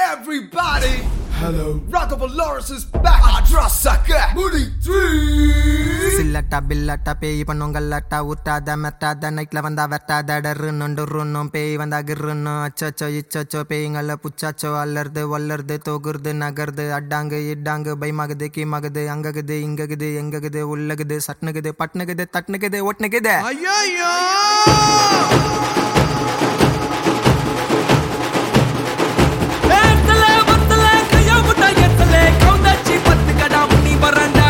Everybody, Hello. Rockabilly Lawrence is back. I trust sucker. Moody three. சில்லட்டா பில்லட்டா பேய் பண்ணும் கல்லட்டா ஊத்தாத மெத்தாத நைட்ல வந்தா வெட்டாத டர்ரு நொண்டு ருன்னும் பேய் வந்தா கிருன்னு அச்சச்சோ இச்சச்சோ பேய்ங்கள புச்சாச்சோ அல்லறது வல்லறது தொகுறது நகருது அட்டாங்கு இட்டாங்கு பயமாகுது கீமாகுது அங்ககுது இங்ககுது எங்ககுது உள்ளகுது சட்னுகுது பட்னுகுது தட்னுகுது ஒட்னுகுது ஐயோ ஏத்தல வத்தல கையா முட்டா ஏத்தல கவுந்தாச்சி பத்து கடா முனி வரண்டா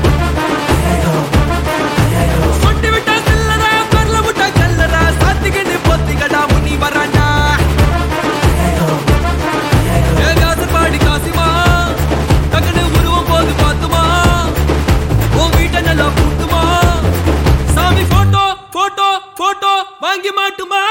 சொண்டி விட்டா சில்லற பரல முட்டா கல்லற சாத்திக்கிட்டு பொத்தி கடா முனி வரண்டா ஏ காசு பாடி காசிமா டக்குனு உருவம் போது பார்த்துமா உன் வீட்டை நல்லா கூட்டுமா சாமி போட்டோ போட்டோ போட்டோ வாங்கி மாட்டுமா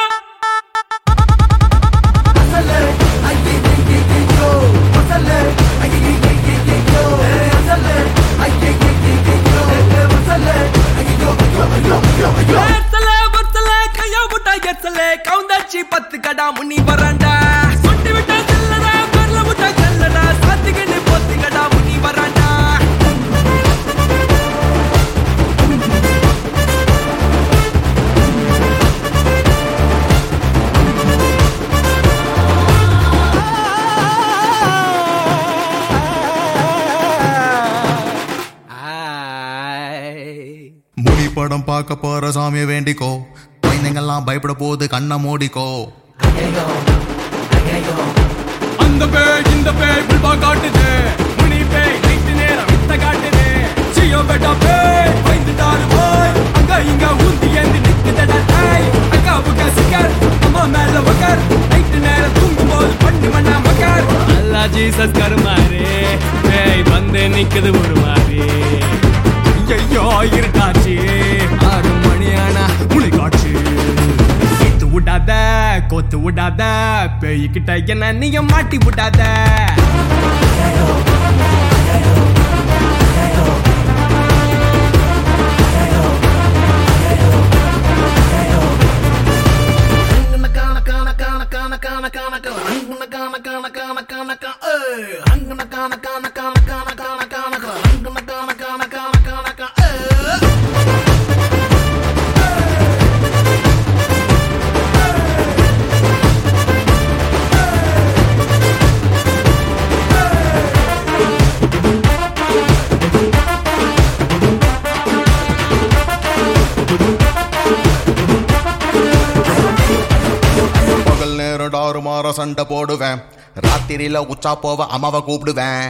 ஏத்தல வத்தல கையா முட்டா ஏத்தல கவுந்தாச்சி பத்து கடா முனி வரண்டா சொட்டி விட்டா சில்லற பரல முட்டா கல்லடா சாத்திக்கிட்டு பொத்தி கடா முனி வரண்டா முனி படம் பார்க்க போற சாமியை வேண்டிக்கோ குழந்தைங்கள்லாம் பயப்பட போது கண்ணை மூடிக்கோ அந்த பேய் இந்த பேய் புல்பா காட்டுது முனி பேய் நைட்டு நேரம் வித்த காட்டுது சியோ பெட்டா பேய் பயந்துட்டாரு போய் அங்க இங்க ஊந்தி ஏந்தி நிக்குதடா தாய் அக்கா புக்கா சிக்கர் அம்மா மேல உக்கர் நைட்டு நேரம் தூங்கும் போது பண்ணி மண்ணா மக்கர் அல்லா ஜீசஸ் கருமாரு பேய் வந்து நிக்குது ஒரு மாதிரி ஐயோ இருட்டாச்சு ஆறு மணியானா முளி காட்சி கேத்து விடாத கோத்து விடாத பேய்கிட்ட என்ன நீங்க மாட்டி விடாத பகல் நேரம் டாறு மாற சண்டை போடுவேன் ராத்திரியில உச்சா போவ அம்மாவை கூப்பிடுவேன்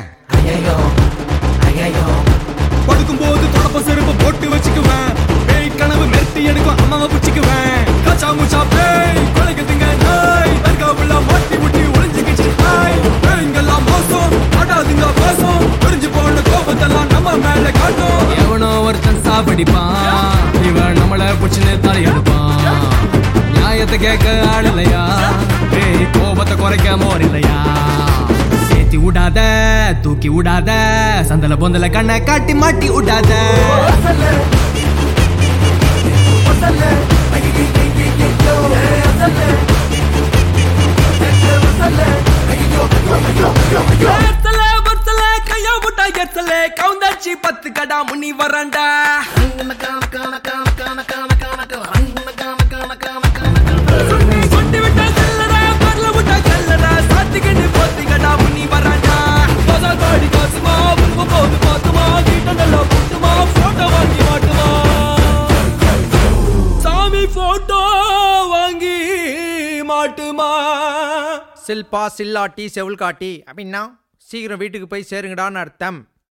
படுக்கும் போது தொடப்ப செருப்பு போட்டு வச்சுக்குவேன் பேய் கனவு மெருட்டி எடுக்கும் அம்மாவை பிடிச்சுக்குவேன் கச்சா முச்சா பேய் கொலைக்குதுங்க நாய் தர்காவுல மாட்டி முட்டி ஒளிஞ்சுக்கிச்சு நாய் பேய்ங்கெல்லாம் மோசம் ஆடாதுங்க மோசம் பிரிஞ்சு போன கோபத்தெல்லாம் நம்ம மேல காட்டும் எவனோ ஒருத்தன் சாப்பிடிப்பான் இவன் நம்மள புடிச்சுன்னு தலையெடுப்பான் நியாயத்தை கேட்க ஆள் இல்லையா பேய் கோபத்தை குறைக்க மோர் இல்லையா ஏத்தி விடாத தூக்கி விடாத சந்தல பொந்தல கண்ணை காட்டி மாட்டி விடாத ஏத்தல வத்தல கையா முட்டா ஏத்தல கவுந்தாச்சி பத்து கடா முனி வரண்டா சொட்டி விட்டா சில்லற பரல முட்டா கல்லற சாத்திக்கிட்டு பொத்தி கடா முனி வரண்டா பசா காடி காசுமா உருவ போது பார்த்துமா வீட்டை நல்லா புட்டுமா போட்டோ வாங்கி மாட்டுமா சாமி போட்டோ வாங்கி மாட்டுமா சில்பா சில்லாட்டி செவுள் காட்டி அப்படின்னா சீக்கிரம் வீட்டுக்கு போய் சேருங்கடான்னு அர்த்தம்